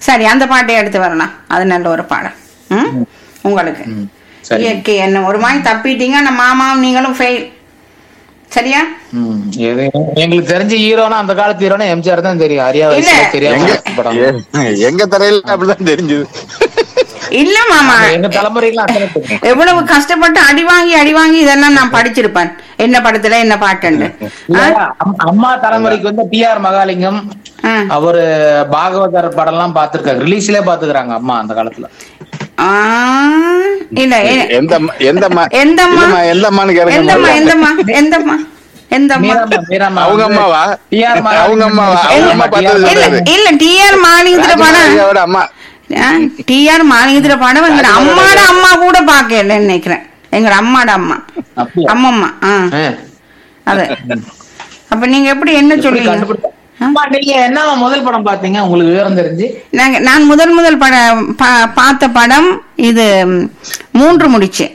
சரி அந்த பாட்டை எடுத்து வரலாம் அது நல்ல ஒரு பாடம் ம்? உங்களுக்கு ம், சரி. இயற்கை என்ன ஒரு மாதிரி தப்பிட்டீங்க நம்ம மாமாவும் நீங்களும் ஃபெயில் சரியா ம், எது- எங்களுக்கு தெரிஞ்ச ஹீரோனா அந்த காலத்து ஹீரோனா எம்ஜிஆர் தான் தெரியும் அரியா இல்ல. வயசுல தெரியாம எங்க படம் எ- எங்க தரையில அப்படிதான் தெரிஞ்சது இல்ல மாமா எங்க தலைமுறைக்கெல்லாம் அத்தனை தெரியும். எவ்வளவு கஷ்டப்பட்டு அடி வாங்கி அடி வாங்கி இதெல்லாம் நான் படிச்சிருப்பேன் என்ன படத்துல என்ன பாட்டுண்டு இல்ல, அம்- அம்மா தலைமுறைக்கு வந்து டி ஆர் மகாலிங்கம் ஆ. அவரு பாகவதர் படம் எல்லாம் பாத்துருக்காங்க ரிலீஸ்லயே பாத்துக்கிறாங்க அம்மா அந்த காலத்துல ஆ, இல்ல எ- எந்த அம்மா- எந்த அம்மா- எந்தம்மா இல்லம்மா, எந்த அம்மான்னு கேளுங்க எந்தம்மா முதல்ல. எந்தம்மா எந்தம்மா எந்தம்மா மீராம்மா, மீராம்மா அவங்க வந்து அம்மாவா TR மகாலிங்கம் அவங்க அம்மாவா அவங்க அம்மா பார்த்தது இல்ல கிடையாது இல்ல டிஆர் மாலிங்கத்துல படம் ராஜமாரியாவோட அம்மா டிஆர் மாலிங்கத்துல படம் எங்க அம்மாட அம்மா கூட பாக்கல நினைக்கிறேன் எங்க அம்மாட அம்மா அப்படியா? அம்மம்மா ஆ ஆ. அது அப்ப நீங்க எப்படி என்ன எப்படி சொல்றீங்க கண்டுபிடிச்ச- அம்மா, நீங்க என்ன முதல் படம் பாத்தீங்க உங்களுக்கு விவரம் தெரிஞ்சு நாங்க நான் முதல் முதல் பட பா- பார்த்த படம் இது ம், மூன்று முடிச்சு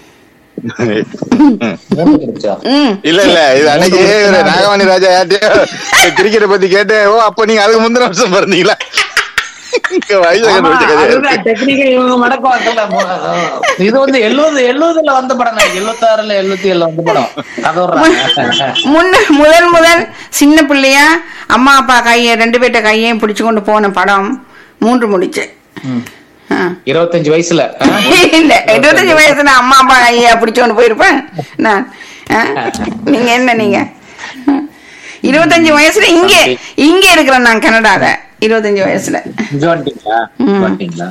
மூணு கிடைச்சா? ம் இல்ல இல்ல இது அன்னைக்கு ஒரு நாகவாணி ராஜா யார்ட்டையோ கிரிக்கெட்டை பத்தி கேட்டு ஓ அப்ப நீங்க அதுக்கு முந்தின வருஷம் பிறந்தீங்களா இங்க வயசு ஆமா, கண்டுபிடிச்ச கதையா இருக்கு. அதுதான் technical இவங்க மடக்குவாங்கல்ல. இது வந்து எழுபது எழுபதுல வந்த படம் எழுபத்தி ஆறுல எழுபத்தி ஏழுல வந்த படம் அது ஒரு முன்ன முதல் முதல் சின்ன பிள்ளையா அம்மா அப்பா கையை ரெண்டு பேர்ட்ட கையையும் பிடிச்சு கொண்டு போன படம் மூன்று முடிச்சு ம். ஆ. இருபத்தஞ்சு வயசுல ஆ? இல்ல இருபத்தஞ்சு வயசுல அம்மா அப்பா கையை பிடிச்சு கொண்டு போயிருப்பேன் நான் ஆ? நீங்க என்ன நீங்க இருபத்தஞ்சு வயசுல இங்க இங்க இருக்கிறேன் நான் கனடால இருபத்தஞ்சு வயசுல இங்க வந்துட்டீங்களா இங்க வந்துட்டீங்களா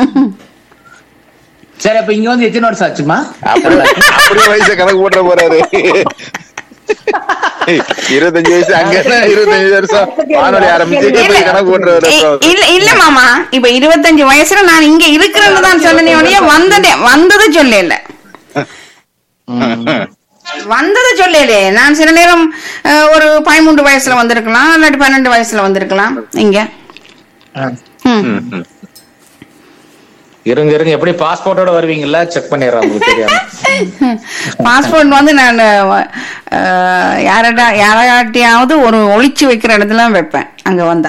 சரி அப்ப இங்க வந்து எத்தனை வருஷம் ஆச்சுமா அப்படி அப்படியே வயசை கணக்கு போட்டுற போறாரு இருபத்தஞ்சு வயசு அங்க இருபத்தஞ்சு வருஷம் வானொலி ஆரம்பிச்சு இல்ல, இப்ப கணக்கு போட்டுற இ- இல்ல இல்ல மாமா இப்ப இருபத்தஞ்சு வயசுல நான் இங்க இருக்கிறேன்னு தான் சொன்னேனே ஒழிய வந்ததே வந்தது சொல்லல வந்தது சொல்லலே நான் சில நேரம் அஹ், ஒரு பதிமூன்று வயசுல வந்திருக்கலாம் இல்லாட்டி பன்னெண்டு வயசுல வந்திருக்கலாம் இங்க ம். இருங்க இருங்க எப்படி பாஸ்போர்ட்டோட வருவீங்கல்ல செக் பண்ணிடுறேன் உங்களுக்கு தெரியாம பாஸ்போர்ட் வந்து நான் அஹ், யாரடா யாராட்டியாவது ஒரு ஒளிச்சு வைக்கிற இடத்துல வைப்பேன் அங்க வந்தா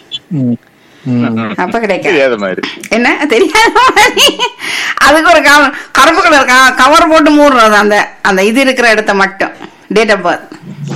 அப்ப கிடைக்காது தெரியாத மாதிரி என்ன தெரியாத மாதிரி அதுக்கு ஒரு கவ- கருப்பு கலர் கவர் போட்டு மூடுறது அந்த அந்த இது இருக்கிற இடத்த மட்டும் டேட் ஆஃப் பர்த்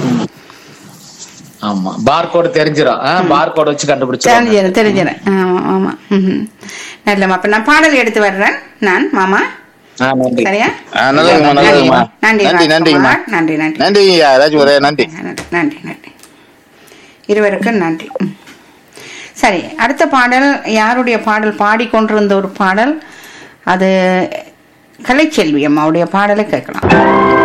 ஆமா பார் கோடு தெரிஞ்சிடும் பார் கோட் வச்சு கண்டுபிடிச்சிருவாங்க தெரிஞ்சிடும் தெரிஞ்சிடும் ஆமா ஆமா ம்ஹும். நல்லம்மா அப்ப நான் பாடல் எடுத்து வர்றேன் நான் மாமா ஆ, நன்றி சரியா ஆ, நல்லதுங்கம்மா நல்லதுங்கம்மா நன்றி நன்றி நன்றிங்கம்மா ராஜ்குமார். நன்றி நன்றி நன்றிங்க ஏதாச்சும் ஒரே நன்றி நன்றி நன்றி நன்றி இருவருக்கும் நன்றி ம். சரி அடுத்த பாடல் யாருடைய பாடல் பாடிக்கொண்டிருந்த ஒரு பாடல் அது கலைச்செல்வி அம்மாவுடைய பாடலை கேட்கலாம்